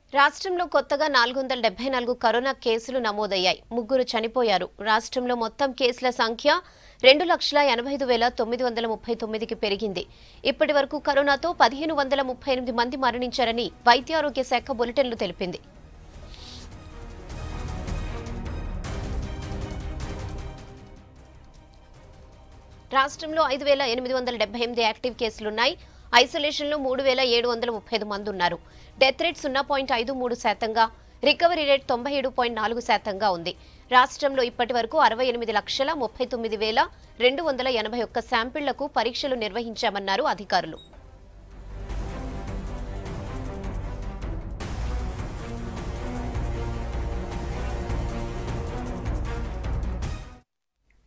రాష్ట్రంలో కొత్తగా నాలుగు వందల డెబ్బై నాలుగు కరోనా కేసులు నమోదయ్యాయి ముగ్గురు చనిపోయారు రాష్ట్రంలో మొత్తం కేసుల సంఖ్య రెండు లక్షల ఎనభై ఐదు వేల తొమ్మిది వందల ముప్పై తొమ్మిదికి పెరిగింది ఇప్పటి వరకు కరోనాతో పదిహేను వందల ముప్పై ఎనిమిది మంది మరణించారని వైద్యారోగ్య శాఖ బులెటిన్లు తెలిపింది రాష్ట్రంలో ఐదు వేల ఎనిమిది వందల డెబ్బై ఎనిమిది యాక్టివ్ కేసులున్నాయి ఐసోలేషన్లో మూడు వేల ఏడు వందల ముప్పై ఐదు మంది ఉన్నారు డెత్ రేట్ సున్నా పాయింట్ ఐదు మూడు శాతంగా రికవరీ రేట్ తొంభై ఏడు పాయింట్ నాలుగు శాతంగా ఉంది రాష్ట్రంలో ఇప్పటి వరకు అరవై ఎనిమిది లక్షల ముప్పై తొమ్మిది వేల రెండు వందల ఎనభై ఒక్క శాంపిళ్లకు పరీక్షలు నిర్వహించామన్నారు అధికారులు